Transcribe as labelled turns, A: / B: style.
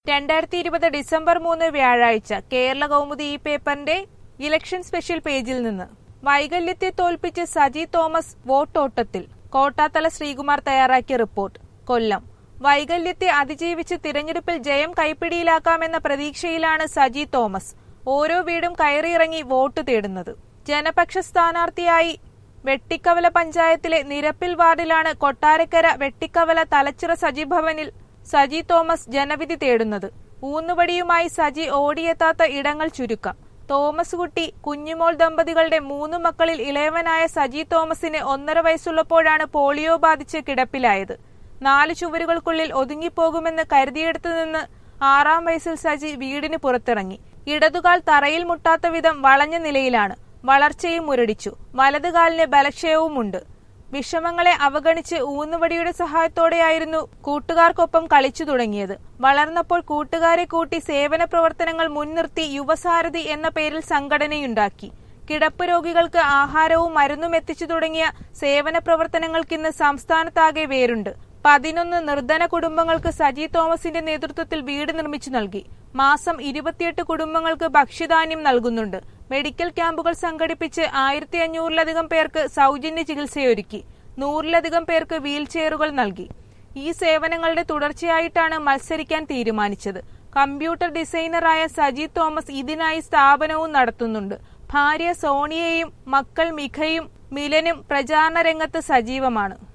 A: രണ്ടായിരത്തി ഇരുപത് ഡിസംബർ മൂന്ന് വ്യാഴാഴ്ച കേരള കൗമുദി ഈ പേപ്പറിന്റെ ഇലക്ഷൻ സ്പെഷ്യൽ പേജിൽ നിന്ന് വൈകല്യത്തെ തോൽപ്പിച്ച് സജി തോമസ് വോട്ടോട്ടത്തിൽ കോട്ടാത്തല ശ്രീകുമാർ തയ്യാറാക്കിയ റിപ്പോർട്ട് കൊല്ലം വൈകല്യത്തെ അതിജീവിച്ച് തിരഞ്ഞെടുപ്പിൽ ജയം കൈപ്പിടിയിലാക്കാമെന്ന പ്രതീക്ഷയിലാണ് സജി തോമസ് ഓരോ വീടും കയറിയിറങ്ങി വോട്ട് തേടുന്നത് ജനപക്ഷ സ്ഥാനാർത്ഥിയായി വെട്ടിക്കവല പഞ്ചായത്തിലെ നിരപ്പിൽ വാർഡിലാണ് കൊട്ടാരക്കര വെട്ടിക്കവല തലച്ചിറ സജി ഭവനിൽ സജി തോമസ് ജനവിധി തേടുന്നത് ഊന്നുവടിയുമായി സജി ഓടിയെത്താത്ത ഇടങ്ങൾ ചുരുക്കം തോമസ് കുട്ടി കുഞ്ഞുമോൾ ദമ്പതികളുടെ മൂന്ന് മക്കളിൽ ഇളയവനായ സജി തോമസിന് ഒന്നര വയസ്സുള്ളപ്പോഴാണ് പോളിയോ ബാധിച്ച് കിടപ്പിലായത് നാല് ചുവരുകൾക്കുള്ളിൽ ഒതുങ്ങിപ്പോകുമെന്ന് കരുതിയെടുത്തു നിന്ന് ആറാം വയസ്സിൽ സജി വീടിന് പുറത്തിറങ്ങി ഇടതുകാൽ തറയിൽ മുട്ടാത്ത വിധം വളഞ്ഞ നിലയിലാണ് വളർച്ചയും മുരടിച്ചു വലതുകാലിന് ബലക്ഷയവുമുണ്ട് വിഷമങ്ങളെ അവഗണിച്ച് ഊന്നുവടിയുടെ സഹായത്തോടെയായിരുന്നു കൂട്ടുകാർക്കൊപ്പം കളിച്ചു തുടങ്ങിയത് വളർന്നപ്പോൾ കൂട്ടുകാരെ കൂട്ടി സേവന പ്രവർത്തനങ്ങൾ മുൻനിർത്തി യുവസാരഥി എന്ന പേരിൽ സംഘടനയുണ്ടാക്കി കിടപ്പ് രോഗികൾക്ക് ആഹാരവും മരുന്നും എത്തിച്ചു തുടങ്ങിയ സേവന പ്രവർത്തനങ്ങൾക്കിന്ന് സംസ്ഥാനത്താകെ വേരുണ്ട് പതിനൊന്ന് നിർധന കുടുംബങ്ങൾക്ക് സജി തോമസിന്റെ നേതൃത്വത്തിൽ വീട് നിർമ്മിച്ചു നൽകി മാസം ഇരുപത്തിയെട്ട് കുടുംബങ്ങൾക്ക് ഭക്ഷ്യധാന്യം നൽകുന്നുണ്ട് മെഡിക്കൽ ക്യാമ്പുകൾ സംഘടിപ്പിച്ച് ആയിരത്തി അഞ്ഞൂറിലധികം പേർക്ക് സൗജന്യ ചികിത്സയൊരുക്കി നൂറിലധികം പേർക്ക് വീൽ ചെയറുകൾ നൽകി ഈ സേവനങ്ങളുടെ തുടർച്ചയായിട്ടാണ് മത്സരിക്കാൻ തീരുമാനിച്ചത് കമ്പ്യൂട്ടർ ഡിസൈനറായ സജി തോമസ് ഇതിനായി സ്ഥാപനവും നടത്തുന്നുണ്ട് ഭാര്യ സോണിയയും മക്കൾ മിഖയും മിലനും പ്രചാരണ രംഗത്ത് സജീവമാണ്